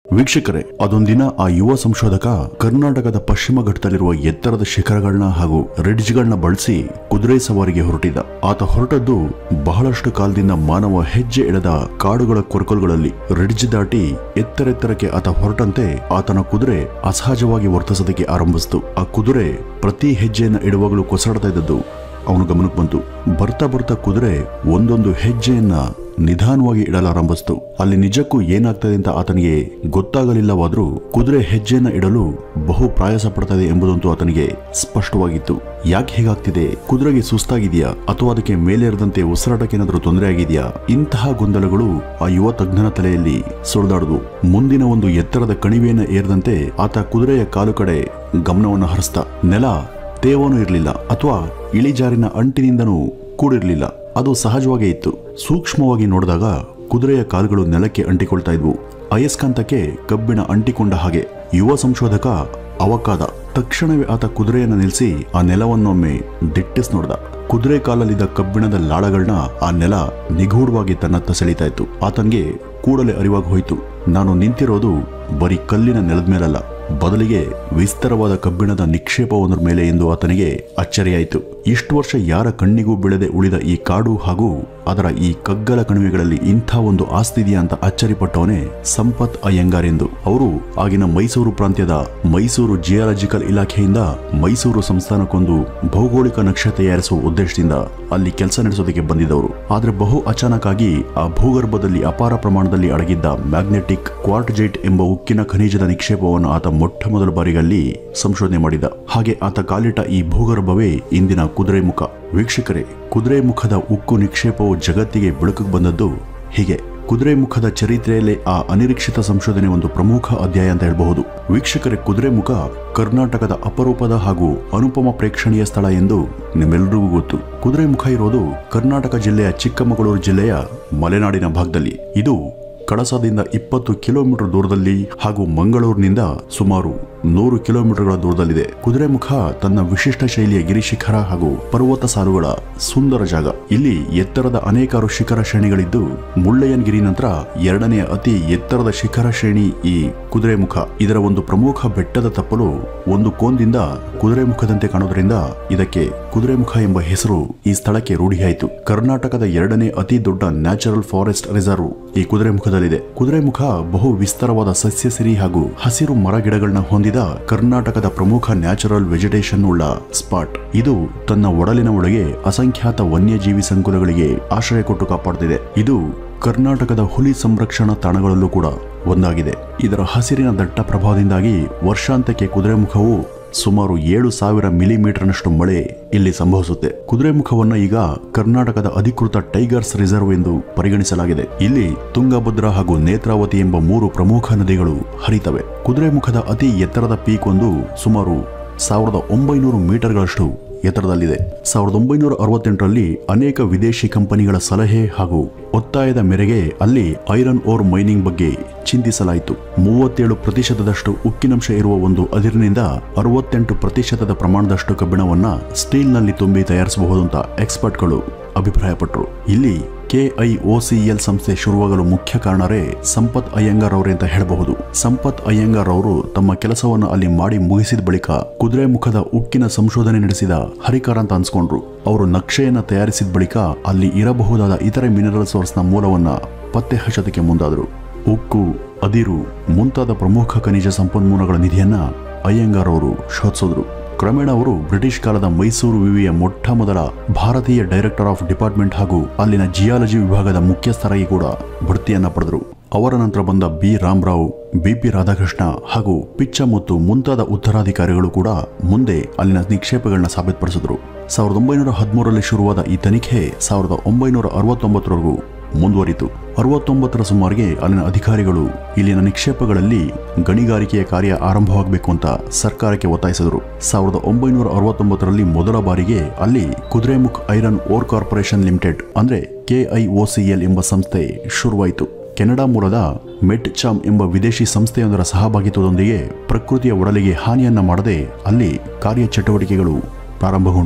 ವೀಕ್ಷಕರೇ ಅದೊಂದಿನ ಆ ಯುವ ಸಂಶೋಧಕ ಕರ್ನಾಟಕದ ಪಶ್ಚಿಮ ಘಟ್ಟದಲ್ಲಿರುವ ಎತ್ತರದ ಶಿಖರಗಳನ್ನ ಹಾಗೂ ರಿಡ್ಜ್ಗಳನ್ನ ಬಳಸಿ ಕುದುರೆ ಸವಾರಿಗೆ ಹೊರಟಿದ್ದ ಆತ ಹೊರಟದ್ದು ಬಹಳಷ್ಟು ಕಾಲದಿಂದ ಮಾನವ ಹೆಜ್ಜೆ ಇಡದ ಕಾಡುಗಳ ಕೊರಕಲುಗಳಲ್ಲಿ ರಿಡ್ಜ್ ದಾಟಿ ಎತ್ತರೆತ್ತರಕ್ಕೆ ಆತ ಹೊರಟಂತೆ ಆತನ ಕುದುರೆ ಅಸಹಜವಾಗಿ ವರ್ತಿಸೋದಕ್ಕೆ ಆರಂಭಿಸಿತು ಆ ಕುದುರೆ ಪ್ರತಿ ಹೆಜ್ಜೆಯನ್ನ ಇಡುವಾಗಲೂ ಕೊಸರಾಡ್ತಾ ಇದ್ದದ್ದು ಅವನು ಗಮನಕ್ಕೆ ಬಂತು ಬರ್ತಾ ಬರ್ತಾ ಕುದುರೆ ಒಂದೊಂದು ಹೆಜ್ಜೆಯನ್ನ ನಿಧಾನವಾಗಿ ಇಡಲಾರಂಭಿಸ್ತು ಅಲ್ಲಿ ನಿಜಕ್ಕೂ ಏನಾಗ್ತದೆ ಅಂತ ಆತನಿಗೆ ಗೊತ್ತಾಗಲಿಲ್ಲವಾದ್ರೂ ಕುದುರೆ ಹೆಜ್ಜೆಯನ್ನ ಇಡಲು ಬಹು ಪ್ರಯಾಸ ಪಡ್ತಾ ಇದೆ ಎಂಬುದಂತೂ ಆತನಿಗೆ ಸ್ಪಷ್ಟವಾಗಿತ್ತು ಯಾಕೆ ಹೀಗಾಗ್ತಿದೆ ಕುದುರೆಗೆ ಸುಸ್ತಾಗಿದೆಯಾ ಅಥವಾ ಅದಕ್ಕೆ ಮೇಲೇರದಂತೆ ಉಸಿರಾಟಕ್ಕೆ ಏನಾದರೂ ತೊಂದರೆ ಆಗಿದೆಯಾ ಇಂತಹ ಗೊಂದಲಗಳು ಆ ಯುವ ತಜ್ಞನ ತಲೆಯಲ್ಲಿ ಸುಳಿದಾಡುದು ಮುಂದಿನ ಒಂದು ಎತ್ತರದ ಕಣಿವೆಯನ್ನ ಏರದಂತೆ ಆತ ಕುದುರೆಯ ಕಾಲು ಕಡೆ ಗಮನವನ್ನು ಹರಿಸ್ತಾ ನೆಲ ತೇವನೂ ಇರಲಿಲ್ಲ ಅಥವಾ ಇಳಿಜಾರಿನ ಅಂಟಿನಿಂದನೂ ಕೂಡಿರಲಿಲ್ಲ ಅದು ಸಹಜವಾಗೇ ಇತ್ತು ಸೂಕ್ಷ್ಮವಾಗಿ ನೋಡಿದಾಗ ಕುದುರೆಯ ಕಾಲುಗಳು ನೆಲಕ್ಕೆ ಅಂಟಿಕೊಳ್ತಾ ಇದ್ವು ಅಯಸ್ಕಾಂತಕ್ಕೆ ಕಬ್ಬಿಣ ಅಂಟಿಕೊಂಡ ಹಾಗೆ ಯುವ ಸಂಶೋಧಕ ಅವಕಾದ ತಕ್ಷಣವೇ ಆತ ಕುದುರೆಯನ್ನು ನಿಲ್ಲಿಸಿ ಆ ನೆಲವನ್ನೊಮ್ಮೆ ದಿಟ್ಟಿಸ್ ನೋಡ್ದ ಕುದುರೆ ಕಾಲಲ್ಲಿದ್ದ ಕಬ್ಬಿಣದ ಲಾಳಗಳನ್ನ ಆ ನೆಲ ನಿಗೂಢವಾಗಿ ತನ್ನತ್ತ ಸೆಳೀತಾ ಇತ್ತು ಆತನ್ಗೆ ಕೂಡಲೇ ಅರಿವಾಗಿ ಹೋಯಿತು ನಾನು ನಿಂತಿರೋದು ಬರೀ ಕಲ್ಲಿನ ನೆಲದ ಮೇಲಲ್ಲ ಬದಲಿಗೆ ವಿಸ್ತಾರವಾದ ಕಬ್ಬಿಣದ ನಿಕ್ಷೇಪವೊಂದರ ಮೇಲೆ ಎಂದು ಆತನಿಗೆ ಅಚ್ಚರಿಯಾಯಿತು ಇಷ್ಟು ವರ್ಷ ಯಾರ ಕಣ್ಣಿಗೂ ಬೀಳದೆ ಉಳಿದ ಈ ಕಾಡು ಹಾಗೂ ಅದರ ಈ ಕಗ್ಗಲ ಕಣಿವೆಗಳಲ್ಲಿ ಇಂಥ ಒಂದು ಆಸ್ತಿದೆಯಾ ಅಂತ ಅಚ್ಚರಿಪಟ್ಟವನೇ ಸಂಪತ್ ಅಯ್ಯಂಗಾರ್ ಎಂದು ಅವರು ಆಗಿನ ಮೈಸೂರು ಪ್ರಾಂತ್ಯದ ಮೈಸೂರು ಜಿಯಾಲಜಿಕಲ್ ಇಲಾಖೆಯಿಂದ ಮೈಸೂರು ಸಂಸ್ಥಾನಕ್ಕೊಂದು ಭೌಗೋಳಿಕ ನಕ್ಷೆ ತಯಾರಿಸುವ ಉದ್ದೇಶದಿಂದ ಅಲ್ಲಿ ಕೆಲಸ ನಡೆಸೋದಕ್ಕೆ ಬಂದಿದ್ದವರು ಆದ್ರೆ ಬಹು ಅಚಾನಕ್ ಆಗಿ ಆ ಭೂಗರ್ಭದಲ್ಲಿ ಅಪಾರ ಪ್ರಮಾಣದಲ್ಲಿ ಅಡಗಿದ್ದ ಮ್ಯಾಗ್ನೆಟಿಕ್ ಕ್ವಾರ್ಟ್ಜೈಟ್ ಎಂಬ ಉಕ್ಕಿನ ಖನಿಜದ ನಿಕ್ಷೇಪವನ್ನು ಆತ ಮೊಟ್ಟ ಮೊದಲ ಬಾರಿಗಲ್ಲಿ ಸಂಶೋಧನೆ ಮಾಡಿದ ಹಾಗೆ ಆತ ಕಾಲಿಟ್ಟ ಈ ಭೂಗರ್ಭವೇ ಇಂದಿನ ಕುದುರೆ ಮುಖ ವೀಕ್ಷಕರೇ ಕುದುರೆ ಮುಖದ ಉಕ್ಕು ನಿಕ್ಷೇಪವು ಜಗತ್ತಿಗೆ ಬೆಳಕಿಗೆ ಬಂದದ್ದು ಹೀಗೆ ಕುದುರೆ ಮುಖದ ಚರಿತ್ರೆಯಲ್ಲೇ ಆ ಅನಿರೀಕ್ಷಿತ ಸಂಶೋಧನೆ ಒಂದು ಪ್ರಮುಖ ಅಧ್ಯಾಯ ಅಂತ ಹೇಳಬಹುದು ವೀಕ್ಷಕರೇ ಕುದುರೆ ಮುಖ ಕರ್ನಾಟಕದ ಅಪರೂಪದ ಹಾಗೂ ಅನುಪಮ ಪ್ರೇಕ್ಷಣೀಯ ಸ್ಥಳ ಎಂದು ನಿಮ್ಮೆಲ್ಲರಿಗೂ ಗೊತ್ತು ಕುದುರೆ ಮುಖ ಇರೋದು ಕರ್ನಾಟಕ ಜಿಲ್ಲೆಯ ಚಿಕ್ಕಮಗಳೂರು ಜಿಲ್ಲೆಯ ಮಲೆನಾಡಿನ ಭಾಗದಲ್ಲಿ ಇದು ಕಳಸದಿಂದ ಇಪ್ಪತ್ತು ಕಿಲೋಮೀಟರ್ ದೂರದಲ್ಲಿ ಹಾಗೂ ಮಂಗಳೂರಿನಿಂದ ಸುಮಾರು ನೂರು ಕಿಲೋಮೀಟರ್ಗಳ ದೂರದಲ್ಲಿದೆ ಕುದುರೆಮುಖ ತನ್ನ ವಿಶಿಷ್ಟ ಶೈಲಿಯ ಗಿರಿಶಿಖರ ಹಾಗೂ ಪರ್ವತ ಸಾಲುಗಳ ಸುಂದರ ಜಾಗ ಇಲ್ಲಿ ಎತ್ತರದ ಅನೇಕಾರು ಶಿಖರ ಶ್ರೇಣಿಗಳಿದ್ದು ಮುಳ್ಳಯ್ಯನಗಿರಿ ನಂತರ ಎರಡನೆಯ ಅತಿ ಎತ್ತರದ ಶಿಖರ ಶ್ರೇಣಿ ಈ ಕುದುರೆಮುಖ ಇದರ ಒಂದು ಪ್ರಮುಖ ಬೆಟ್ಟದ ತಪ್ಪಲು ಒಂದು ಕೋನ್ದಿಂದ ಕುದುರೆಮುಖದಂತೆ ಕಾಣೋದ್ರಿಂದ ಇದಕ್ಕೆ ಕುದುರೆಮುಖ ಎಂಬ ಹೆಸರು ಈ ಸ್ಥಳಕ್ಕೆ ರೂಢಿಯಾಯಿತು ಕರ್ನಾಟಕದ ಎರಡನೇ ಅತಿ ದೊಡ್ಡ ನ್ಯಾಚುರಲ್ ಫಾರೆಸ್ಟ್ ರಿಸರ್ವ್ ಈ ಕುದುರೆಮುಖದಲ್ಲಿದೆ ಕುದುರೆಮುಖ ಬಹು ವಿಸ್ತಾರವಾದ ಸಸ್ಯ ಸಿರಿ ಹಾಗೂ ಹಸಿರು ಮರ ಗಿಡಗಳನ್ನ ಹೊಂದಿದ ಕರ್ನಾಟಕದ ಪ್ರಮುಖ ನ್ಯಾಚುರಲ್ ವೆಜಿಟೇಷನ್ ಉಳ್ಳ ಸ್ಪಾಟ್ ಇದು ತನ್ನ ಒಡಲಿನ ಒಳಗೆ ಅಸಂಖ್ಯಾತ ವನ್ಯಜೀವಿ ಸಂಕುಲಗಳಿಗೆ ಆಶ್ರಯ ಕೊಟ್ಟು ಕಾಪಾಡುತ್ತಿದೆ ಇದು ಕರ್ನಾಟಕದ ಹುಲಿ ಸಂರಕ್ಷಣಾ ತಾಣಗಳಲ್ಲೂ ಕೂಡ ಒಂದಾಗಿದೆ ಇದರ ಹಸಿರಿನ ದಟ್ಟ ಪ್ರಭಾವದಿಂದಾಗಿ ವರ್ಷಾಂತ್ಯಕ್ಕೆ ಕುದುರೆಮುಖವು ಸುಮಾರು ಏಳು ಸಾವಿರ ಮಿಲಿಮೀಟರ್ನಷ್ಟು ಮಳೆ ಇಲ್ಲಿ ಸಂಭವಿಸುತ್ತೆ ಕುದುರೆಮುಖವನ್ನ ಈಗ ಕರ್ನಾಟಕದ ಅಧಿಕೃತ ಟೈಗರ್ಸ್ ರಿಸರ್ವ್ ಎಂದು ಪರಿಗಣಿಸಲಾಗಿದೆ ಇಲ್ಲಿ ತುಂಗಭದ್ರಾ ಹಾಗೂ ನೇತ್ರಾವತಿ ಎಂಬ ಮೂರು ಪ್ರಮುಖ ನದಿಗಳು ಹರಿತವೆ ಕುದುರೆಮುಖದ ಅತಿ ಎತ್ತರದ ಪೀಕ್ ಒಂದು ಸುಮಾರು ಸಾವಿರದ ಒಂಬೈನೂರು ಮೀಟರ್ಗಳಷ್ಟು ಎತ್ತರದಲ್ಲಿದೆ ಸಾವಿರದ ಒಂಬೈನೂರ ಅರವತ್ತೆಂಟರಲ್ಲಿ ಅನೇಕ ವಿದೇಶಿ ಕಂಪನಿಗಳ ಸಲಹೆ ಹಾಗೂ ಒತ್ತಾಯದ ಮೇರೆಗೆ ಅಲ್ಲಿ ಐರನ್ ಓರ್ ಮೈನಿಂಗ್ ಬಗ್ಗೆ ಚಿಂತಿಸಲಾಯಿತು ಮೂವತ್ತೇಳು ಪ್ರತಿಶತದಷ್ಟು ಉಕ್ಕಿನಂಶ ಇರುವ ಒಂದು ಅದಿರಿನಿಂದ ಅರವತ್ತೆಂಟು ಪ್ರತಿಶತದ ಪ್ರಮಾಣದಷ್ಟು ಕಬ್ಬಿಣವನ್ನ ಸ್ಟೀಲ್ನಲ್ಲಿ ತುಂಬಿ ತಯಾರಿಸಬಹುದು ಅಂತ ಎಕ್ಸ್ಪರ್ಟ್ಗಳು ಅಭಿಪ್ರಾಯಪಟ್ಟರು ಇಲ್ಲಿ ಕೆಐಒಸಿಎಲ್ ಸಂಸ್ಥೆ ಶುರುವಾಗಲು ಮುಖ್ಯ ಕಾರಣರೇ ಸಂಪತ್ ಅಯ್ಯಂಗಾರ್ ಅವರೇ ಅಂತ ಹೇಳಬಹುದು ಸಂಪತ್ ಅಯ್ಯಂಗಾರ್ ಅವರು ತಮ್ಮ ಕೆಲಸವನ್ನು ಅಲ್ಲಿ ಮಾಡಿ ಮುಗಿಸಿದ ಬಳಿಕ ಕುದುರೆ ಮುಖದ ಉಕ್ಕಿನ ಸಂಶೋಧನೆ ನಡೆಸಿದ ಹರಿಕಾರ ಅಂತ ಅನ್ಸ್ಕೊಂಡ್ರು ಅವರು ನಕ್ಷೆಯನ್ನ ತಯಾರಿಸಿದ ಬಳಿಕ ಅಲ್ಲಿ ಇರಬಹುದಾದ ಇತರೆ ಮಿನರಲ್ ಸೋರ್ಸ್ನ ಮೂಲವನ್ನ ಪತ್ತೆ ಹಚ್ಚೋದಕ್ಕೆ ಮುಂದಾದರು ಉಕ್ಕು ಅದಿರು ಮುಂತಾದ ಪ್ರಮುಖ ಖನಿಜ ಸಂಪನ್ಮೂಲಗಳ ನಿಧಿಯನ್ನ ಅಯ್ಯಂಗಾರ್ ಅವರು ಶೋಧಿಸಿದ್ರು ಕ್ರಮೇಣ ಅವರು ಬ್ರಿಟಿಷ್ ಕಾಲದ ಮೈಸೂರು ವಿವಿಯ ಮೊಟ್ಟ ಮೊದಲ ಭಾರತೀಯ ಡೈರೆಕ್ಟರ್ ಆಫ್ ಡಿಪಾರ್ಟ್ಮೆಂಟ್ ಹಾಗೂ ಅಲ್ಲಿನ ಜಿಯಾಲಜಿ ವಿಭಾಗದ ಮುಖ್ಯಸ್ಥರಾಗಿ ಕೂಡ ಬಡ್ತಿಯನ್ನ ಪಡೆದರು ಅವರ ನಂತರ ಬಂದ ಬಿ ರಾಮರಾವ್ ಬಿಪಿ ರಾಧಾಕೃಷ್ಣ ಹಾಗೂ ಪಿಚ್ಚಮುತ್ತು ಮುಂತಾದ ಉತ್ತರಾಧಿಕಾರಿಗಳು ಕೂಡ ಮುಂದೆ ಅಲ್ಲಿನ ನಿಕ್ಷೇಪಗಳನ್ನ ಸಾಬೀತುಪಡಿಸಿದ್ರು ಸಾವಿರದ ಒಂಬೈನೂರ ಹದಿಮೂರರಲ್ಲಿ ಶುರುವಾದ ಈ ತನಿಖೆ ಸಾವಿರದ ಒಂಬೈನೂರ ಅರವತ್ತೊಂಬತ್ತರವರೆಗೂ ಮುಂದುವರಿತು ಅರವತ್ತೊಂಬತ್ತರ ಸುಮಾರಿಗೆ ಅಲ್ಲಿನ ಅಧಿಕಾರಿಗಳು ಇಲ್ಲಿನ ನಿಕ್ಷೇಪಗಳಲ್ಲಿ ಗಣಿಗಾರಿಕೆಯ ಕಾರ್ಯ ಆರಂಭವಾಗಬೇಕು ಅಂತ ಸರ್ಕಾರಕ್ಕೆ ಒತ್ತಾಯಿಸಿದರು ಸಾವಿರದ ಒಂಬೈನೂರ ಅರವತ್ತೊಂಬತ್ತರಲ್ಲಿ ಮೊದಲ ಬಾರಿಗೆ ಅಲ್ಲಿ Kudremukh iron ore corporation limited ಅಂದ್ರೆ ಕೆಐಒಸಿಎಲ್ ಎಂಬ ಸಂಸ್ಥೆ ಶುರುವಾಯಿತು ಕೆನಡಾ ಮೂಲದ ಮೆಟ್ ಚಾಮ್ ಎಂಬ ವಿದೇಶಿ ಸಂಸ್ಥೆಯೊಂದರ ಸಹಭಾಗಿತ್ವದೊಂದಿಗೆ ಪ್ರಕೃತಿಯ ಒಡಲಿಗೆ ಹಾನಿಯನ್ನ ಮಾಡದೆ ಅಲ್ಲಿ ಕಾರ್ಯಚಟುವಟಿಕೆಗಳು ಪ್ರಾರಂಭಗೊಂಡು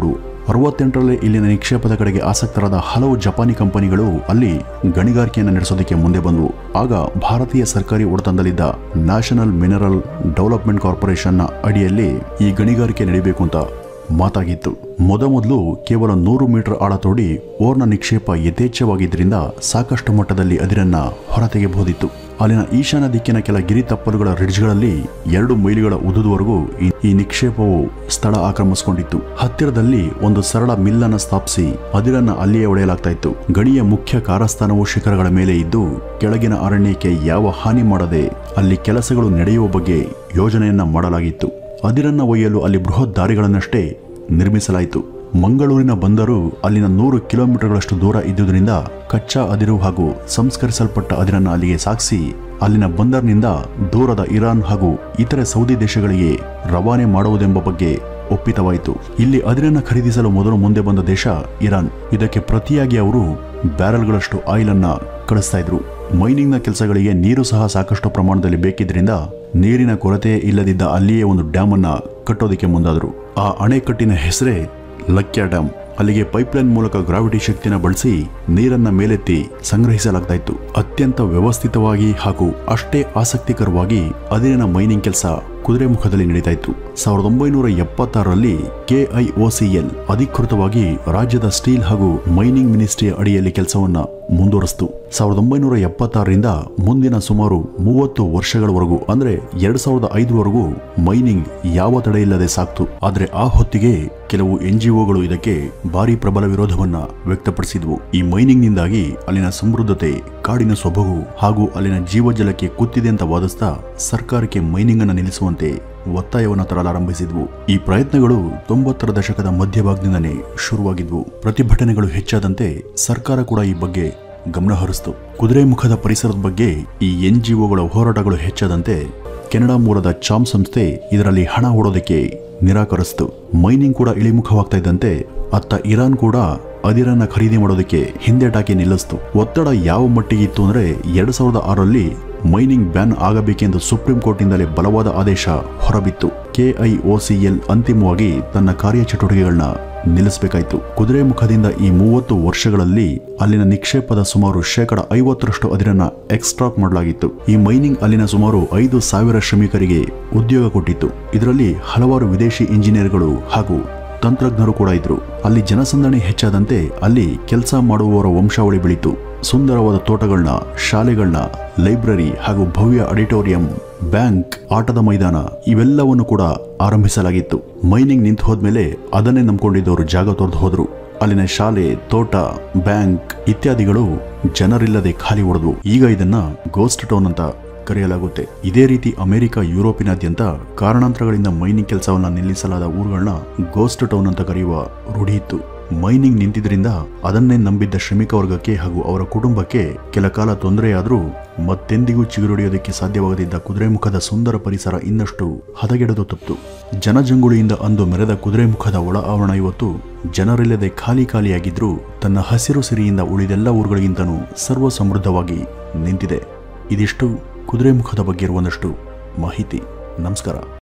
ಅರವತ್ತೆಂಟರಲ್ಲಿ ಇಲ್ಲಿನ ನಿಕ್ಷೇಪದ ಕಡೆಗೆ ಆಸಕ್ತರಾದ ಹಲವು ಜಪಾನಿ ಕಂಪನಿಗಳು ಅಲ್ಲಿ ಗಣಿಗಾರಿಕೆಯನ್ನು ನಡೆಸೋದಕ್ಕೆ ಮುಂದೆ ಬಂದವು ಆಗ ಭಾರತೀಯ ಸರ್ಕಾರಿ ಒಡೆತನದಲ್ಲಿದ್ದ ನ್ಯಾಷನಲ್ ಮಿನರಲ್ ಡೆವಲಪ್ಮೆಂಟ್ ಕಾರ್ಪೊರೇಷನ್ನ ಅಡಿಯಲ್ಲಿ ಈ ಗಣಿಗಾರಿಕೆ ನಡೀಬೇಕು ಅಂತ ಮಾತಾಗಿತ್ತು ಮೊದಮೊದಲು ಕೇವಲ ನೂರು ಮೀಟರ್ ಆಳ ತೋಡಿ ಓರ್ನ ನಿಕ್ಷೇಪ ಯಥೇಚ್ಛವಾಗಿದ್ದರಿಂದ ಸಾಕಷ್ಟು ಮಟ್ಟದಲ್ಲಿ ಅದಿರನ್ನ ಹೊರತೆಗೆಬಹುದಿತ್ತು ಅಲ್ಲಿನ ಈಶಾನ್ಯ ದಿಕ್ಕಿನ ಕೆಲ ಗಿರಿ ತಪ್ಪಲುಗಳ ರಿಡ್ಜ್ಗಳಲ್ಲಿ ಎರಡು ಮೈಲಿಗಳ ಉದುದುವರೆಗೂ ಈ- ಈ ನಿಕ್ಷೇಪವು ಸ್ಥಳ ಆಕ್ರಮಿಸಿಕೊಂಡಿತ್ತು ಹತ್ತಿರದಲ್ಲಿ ಒಂದು ಸರಳ ಮಿಲ್ಲನ್ನು ಸ್ಥಾಪಿಸಿ ಅದಿರನ್ನ ಅಲ್ಲಿಯೇ ಒಡೆಯಲಾಗ್ತಾ ಇತ್ತು ಗಣಿಯ ಮುಖ್ಯ ಕಾರಸ್ಥಾನವು ಶಿಖರಗಳ ಮೇಲೆ ಇದ್ದು ಕೆಳಗಿನ ಅರಣ್ಯಕ್ಕೆ ಯಾವ ಹಾನಿ ಮಾಡದೆ ಅಲ್ಲಿ ಕೆಲಸಗಳು ನಡೆಯುವ ಬಗ್ಗೆ ಯೋಜನೆಯನ್ನ ಮಾಡಲಾಗಿತ್ತು ಅದಿರನ್ನ ಒಯ್ಯಲು ಅಲ್ಲಿ ಬೃಹತ್ ದಾರಿಗಳನ್ನಷ್ಟೇ ನಿರ್ಮಿಸಲಾಯಿತು ಮಂಗಳೂರಿನ ಬಂದರು ಅಲ್ಲಿನ ನೂರು ಕಿಲೋಮೀಟರ್ಗಳಷ್ಟು ದೂರ ಇದ್ದುದರಿಂದ ಕಚ್ಚಾ ಅದಿರು ಹಾಗೂ ಸಂಸ್ಕರಿಸಲ್ಪಟ್ಟ ಅದಿರನ್ನ ಅಲ್ಲಿಗೆ ಸಾಗಿಸಿ ಅಲ್ಲಿನ ಬಂದರ್ನಿಂದ ದೂರದ ಇರಾನ್ ಹಾಗೂ ಇತರೆ ಸೌದಿ ದೇಶಗಳಿಗೆ ರವಾನೆ ಮಾಡುವುದೆಂಬ ಬಗ್ಗೆ ಒಪ್ಪಿತವಾಯಿತು ಇಲ್ಲಿ ಅದಿರನ್ನ ಖರೀದಿಸಲು ಮೊದಲು ಮುಂದೆ ಬಂದ ದೇಶ ಇರಾನ್ ಇದಕ್ಕೆ ಪ್ರತಿಯಾಗಿ ಅವರು ಬ್ಯಾರಲ್ಗಳಷ್ಟು ಆಯಿಲ್ ಅನ್ನ ಕಳಿಸ್ತಾ ಇದ್ರು ಮೈನಿಂಗ್ನ ಕೆಲಸಗಳಿಗೆ ನೀರು ಸಹ ಸಾಕಷ್ಟು ಪ್ರಮಾಣದಲ್ಲಿ ಬೇಕಿದ್ರಿಂದ ನೀರಿನ ಕೊರತೆ ಇಲ್ಲದಿದ್ದ ಅಲ್ಲಿಯೇ ಒಂದು ಡ್ಯಾಮ್ ಅನ್ನ ಕಟ್ಟೋದಕ್ಕೆ ಮುಂದಾದರು ಆ ಅಣೆಕಟ್ಟಿನ ಹೆಸರೇ ಲಕ್ಯ ಡ್ಯಾಮ್ ಅಲ್ಲಿಗೆ ಪೈಪ್ಲೈನ್ ಮೂಲಕ ಗ್ರಾವಿಟಿ ಶಕ್ತಿನ ಬಳಸಿ ನೀರನ್ನ ಮೇಲೆತ್ತಿ ಸಂಗ್ರಹಿಸಲಾಗ್ತಾ ಇತ್ತು ಅತ್ಯಂತ ವ್ಯವಸ್ಥಿತವಾಗಿ ಹಾಗೂ ಅಷ್ಟೇ ಆಸಕ್ತಿಕರವಾಗಿ ಅದಿರಿನ ಮೈನಿಂಗ್ ಕೆಲಸ ಕುದುರೆಮುಖದಲ್ಲಿ ನಡೀತಾ ಇತ್ತು ಸಾವಿರದ ಒಂಬೈನೂರ ಎಪ್ಪತ್ತಾರರಲ್ಲಿ ಕೆಐಒಸಿಎಲ್ ಅಧಿಕೃತವಾಗಿ ರಾಜ್ಯದ ಸ್ಟೀಲ್ ಹಾಗೂ ಮೈನಿಂಗ್ ಮಿನಿಸ್ಟ್ರಿಯ ಅಡಿಯಲ್ಲಿ ಕೆಲಸವನ್ನ ಮುಂದುವರಿಸಿತು ಸಾವಿರದ ಒಂಬೈನೂರ ಎಪ್ಪತ್ತಾರರಿಂದ ಮುಂದಿನ ಸುಮಾರು ಮೂವತ್ತು ವರ್ಷಗಳವರೆಗೂ ಅಂದ್ರೆ ಎರಡ್ ಸಾವಿರದ ಐದರವರೆಗೂ ಮೈನಿಂಗ್ ಯಾವ ತಡೆ ಇಲ್ಲದೆ ಸಾಕ್ತು ಆದ್ರೆ ಆ ಹೊತ್ತಿಗೆ ಕೆಲವು ಎನ್ಜಿಒಗಳು ಇದಕ್ಕೆ ಭಾರಿ ಪ್ರಬಲ ವಿರೋಧವನ್ನ ವ್ಯಕ್ತಪಡಿಸಿದ್ವು ಈ ಮೈನಿಂಗ್ನಿಂದಾಗಿ ಅಲ್ಲಿನ ಸಮೃದ್ಧತೆ ಕಾಡಿನ ಸೊಬಗು ಹಾಗೂ ಅಲ್ಲಿನ ಜೀವಜಲಕ್ಕೆ ಕುತ್ತಿದೆ ಅಂತ ವಾದಿಸ್ತಾ ಸರ್ಕಾರಕ್ಕೆ ಮೈನಿಂಗ್ ಅನ್ನು ನಿಲ್ಲಿಸುವಂತೆ ಒತ್ತಾಯವನ್ನು ತರಲಾರಂಭಿಸಿದ್ವು ಈ ಪ್ರಯತ್ನಗಳು ತೊಂಬತ್ತರ ದಶಕದ ಮಧ್ಯಭಾಗದಿಂದನೇ ಶುರುವಾಗಿದ್ವು ಪ್ರತಿಭಟನೆಗಳು ಹೆಚ್ಚಾದಂತೆ ಸರ್ಕಾರ ಕೂಡ ಈ ಬಗ್ಗೆ ಗಮನ ಹರಿಸಿತು ಕುದುರೆಮುಖದ ಪರಿಸರದ ಬಗ್ಗೆ ಈ ಎನ್ಜಿಒಗಳ ಹೋರಾಟಗಳು ಹೆಚ್ಚಾದಂತೆ ಕೆನಡಾ ಮೂಲದ ಚಾಮ್ ಸಂಸ್ಥೆ ಇದರಲ್ಲಿ ಹಣ ಹೂಡೋದಕ್ಕೆ ನಿರಾಕರಿಸಿತು ಮೈನಿಂಗ್ ಕೂಡ ಇಳಿಮುಖವಾಗ್ತಾ ಇದ್ದಂತೆ ಅತ್ತ ಇರಾನ್ ಕೂಡ ಅದಿರನ್ನ ಖರೀದಿ ಮಾಡೋದಕ್ಕೆ ಹಿಂದೆಟಾಕಿ ನಿಲ್ಲಿಸ್ತು ಒತ್ತಡ ಯಾವ ಮಟ್ಟಿಗೆ ಇತ್ತು ಅಂದ್ರೆ ಎರಡ್ ಸಾವಿರದ ಆರರಲ್ಲಿ ಮೈನಿಂಗ್ ಬ್ಯಾನ್ ಆಗಬೇಕೆಂದು ಸುಪ್ರೀಂ ಕೋರ್ಟ್ನಿಂದಲೇ ಬಲವಾದ ಆದೇಶ ಹೊರಬಿತ್ತು ಕೆಐಒಸಿಎಲ್ ಅಂತಿಮವಾಗಿ ತನ್ನ ಕಾರ್ಯಚಟುವಟಿಕೆಗಳನ್ನ ನಿಲ್ಲಿಸಬೇಕಾಯಿತು ಕುದುರೆಮುಖದಿಂದ ಈ ಮೂವತ್ತು ವರ್ಷಗಳಲ್ಲಿ ಅಲ್ಲಿನ ನಿಕ್ಷೇಪದ ಸುಮಾರು ಶೇಕಡ ಐವತ್ತರಷ್ಟು ಅದಿರನ್ನ ಎಕ್ಸ್ಟ್ರಾಕ್ಟ್ ಮಾಡಲಾಗಿತ್ತು ಈ ಮೈನಿಂಗ್ ಅಲ್ಲಿನ ಸುಮಾರು ಐದು ಸಾವಿರ ಶ್ರಮಿಕರಿಗೆ ಉದ್ಯೋಗ ಕೊಟ್ಟಿತ್ತು ಇದರಲ್ಲಿ ಹಲವಾರು ವಿದೇಶಿ ಇಂಜಿನಿಯರ್ಗಳು ಹಾಗೂ ತಂತ್ರಜ್ಞರು ಕೂಡ ಇದ್ರು ಅಲ್ಲಿ ಜನಸಂದಣಿ ಹೆಚ್ಚಾದಂತೆ ಅಲ್ಲಿ ಕೆಲಸ ಮಾಡುವವರ ವಂಶಾವಳಿ ಬೆಳೀತು ಸುಂದರವಾದ ತೋಟಗಳನ್ನ ಶಾಲೆಗಳನ್ನ ಲೈಬ್ರರಿ ಹಾಗೂ ಭವ್ಯ ಆಡಿಟೋರಿಯಂ ಬ್ಯಾಂಕ್ ಆಟದ ಮೈದಾನ ಇವೆಲ್ಲವನ್ನು ಕೂಡ ಆರಂಭಿಸಲಾಗಿತ್ತು ಮೈನಿಂಗ್ ನಿಂತು ಹೋದ್ಮೇಲೆ ಅದನ್ನೇ ನಂಬ್ಕೊಂಡಿದ್ದವರು ಜಾಗ ತೊರೆದು ಹೋದ್ರು ಅಲ್ಲಿನ ಶಾಲೆ ತೋಟ ಬ್ಯಾಂಕ್ ಇತ್ಯಾದಿಗಳು ಜನರಿಲ್ಲದೆ ಖಾಲಿ ಹೊಡೆದ್ವು ಈಗ ಇದನ್ನ ಗೋಸ್ಟ್ ಟೌನ್ ಅಂತ ಕರೆಯಲಾಗುತ್ತೆ ಇದೇ ರೀತಿ ಅಮೆರಿಕ ಯುರೋಪಿನಾದ್ಯಂತ ಕಾರಣಾಂತರಗಳಿಂದ ಮೈನಿಂಗ್ ಕೆಲಸವನ್ನ ನಿಲ್ಲಿಸಲಾದ ಊರುಗಳನ್ನ ಗೋಸ್ಟ್ ಟೌನ್ ಅಂತ ಕರೆಯುವ ರೂಢಿ ಇತ್ತು ಮೈನಿಂಗ್ ನಿಂತಿದ್ರಿಂದ ಅದನ್ನೇ ನಂಬಿದ್ದ ಶ್ರಮಿಕ ವರ್ಗಕ್ಕೆ ಹಾಗೂ ಅವರ ಕುಟುಂಬಕ್ಕೆ ಕೆಲ ಕಾಲ ತೊಂದರೆಯಾದರೂ ಮತ್ತೆಂದಿಗೂ ಚಿಗುರೊಡೆಯೋದಕ್ಕೆ ಸಾಧ್ಯವಾಗದಿದ್ದ ಕುದುರೆಮುಖದ ಸುಂದರ ಪರಿಸರ ಇನ್ನಷ್ಟು ಹದಗೆಡದು ತಪ್ಪಿತು ಜನಜಂಗುಳಿಯಿಂದ ಅಂದು ಮೆರೆದ ಕುದುರೆಮುಖದ ಒಳ ಆವರಣ ಇವತ್ತು ಜನರಿಲ್ಲದೆ ಖಾಲಿ ಖಾಲಿಯಾಗಿದ್ರೂ ತನ್ನ ಹಸಿರು ಸಿರಿಯಿಂದ ಉಳಿದೆಲ್ಲ ಊರುಗಳಿಗಿಂತನೂ ಸರ್ವ ಸಮೃದ್ಧವಾಗಿ ನಿಂತಿದೆ ಇದಿಷ್ಟು ಕುದುರೆಮುಖದ ಬಗ್ಗೆ ಇರುವಂದಷ್ಟು ಮಾಹಿತಿ ನಮಸ್ಕಾರ